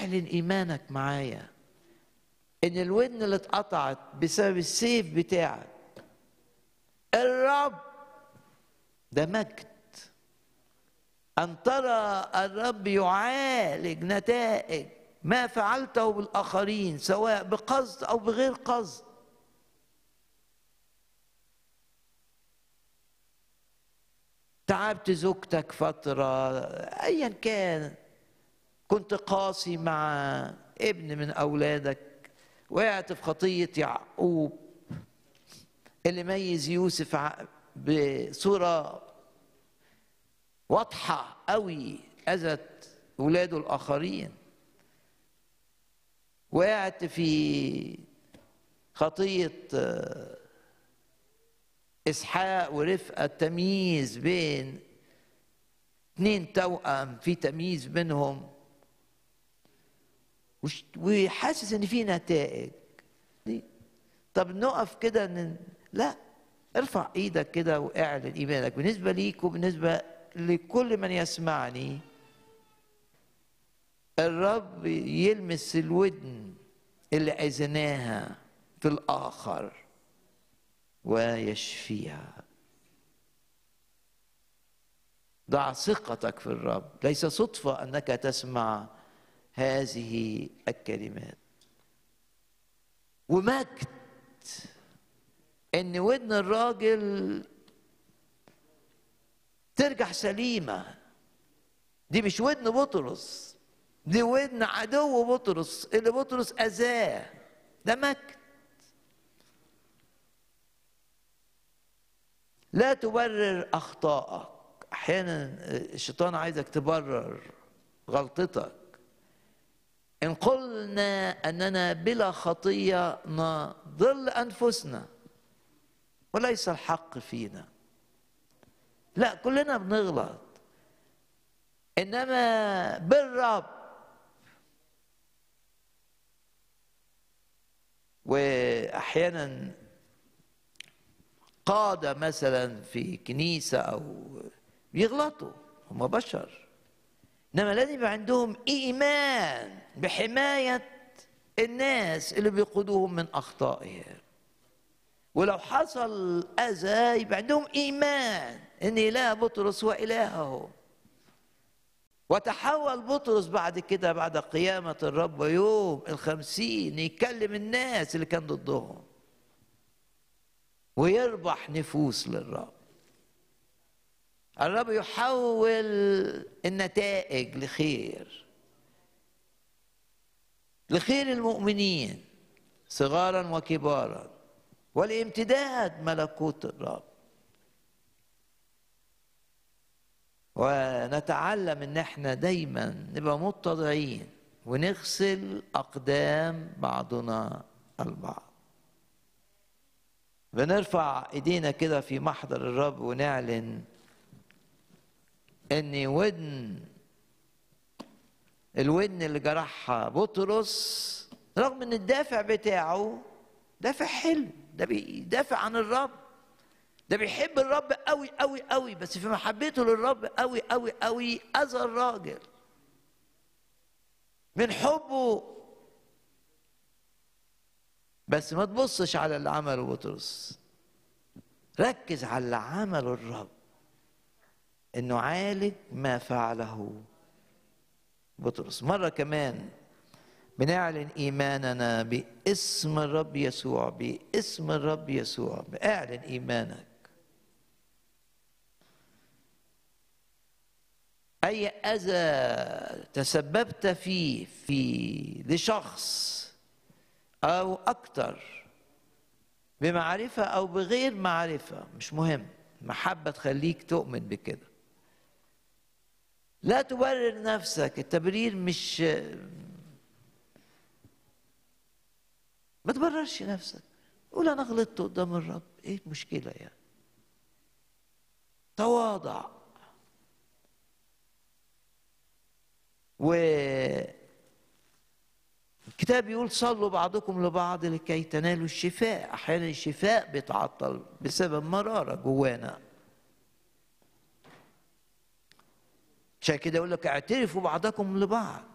اعلن ايمانك معايا ان الودن اللي اتقطعت بسبب السيف بتاعك الرب ده مجد ان ترى الرب يعالج نتائج ما فعلته بالاخرين سواء بقصد او بغير قصد تعبت زوجتك فتره ايا كان كنت قاسي مع ابن من اولادك وقعت في خطيه يعقوب اللي ميز يوسف بصوره واضحه قوي اذت اولاده الاخرين وقعت في خطيه اسحاق ورفقه التمييز بين اتنين توأم في تمييز بينهم وحاسس ان في نتائج طب نقف كده ن... لا ارفع ايدك كده واعلن ايمانك بالنسبه ليك وبالنسبه لكل من يسمعني الرب يلمس الودن اللي اذناها في الاخر ويشفيها ضع ثقتك في الرب ليس صدفه انك تسمع هذه الكلمات ومجد ان ودن الراجل ترجع سليمه دي مش ودن بطرس دي ودن عدو بطرس اللي بطرس اذاه ده مجد لا تبرر اخطائك احيانا الشيطان عايزك تبرر غلطتك ان قلنا اننا بلا خطيه نضل انفسنا وليس الحق فينا لا كلنا بنغلط انما بالرب واحيانا قاده مثلا في كنيسه او بيغلطوا هم بشر انما لازم يبقى عندهم ايمان بحمايه الناس اللي بيقودوهم من اخطائهم ولو حصل اذى يبقى عندهم ايمان ان اله بطرس هو الههم وتحول بطرس بعد كده بعد قيامة الرب يوم الخمسين يكلم الناس اللي كان ضدهم ويربح نفوس للرب الرب يحول النتائج لخير لخير المؤمنين صغارا وكبارا ولامتداد ملكوت الرب ونتعلم ان احنا دايما نبقى متضعين ونغسل اقدام بعضنا البعض بنرفع ايدينا كده في محضر الرب ونعلن ان ودن الودن اللي جرحها بطرس رغم ان الدافع بتاعه دافع حلو ده بيدافع عن الرب ده بيحب الرب قوي قوي قوي بس في محبته للرب قوي قوي قوي اذى الراجل من حبه بس ما تبصش على اللي عمله بطرس ركز على اللي عمله الرب انه عالج ما فعله بطرس مره كمان بنعلن ايماننا باسم الرب يسوع باسم الرب يسوع اعلن ايمانك اي اذى تسببت فيه في لشخص او اكتر بمعرفه او بغير معرفه مش مهم محبه تخليك تؤمن بكده لا تبرر نفسك التبرير مش ما تبررش نفسك قول انا غلطت قدام الرب ايه المشكله يعني تواضع و الكتاب بيقول صلوا بعضكم لبعض لكي تنالوا الشفاء احيانا الشفاء بيتعطل بسبب مراره جوانا عشان كده يقول لك اعترفوا بعضكم لبعض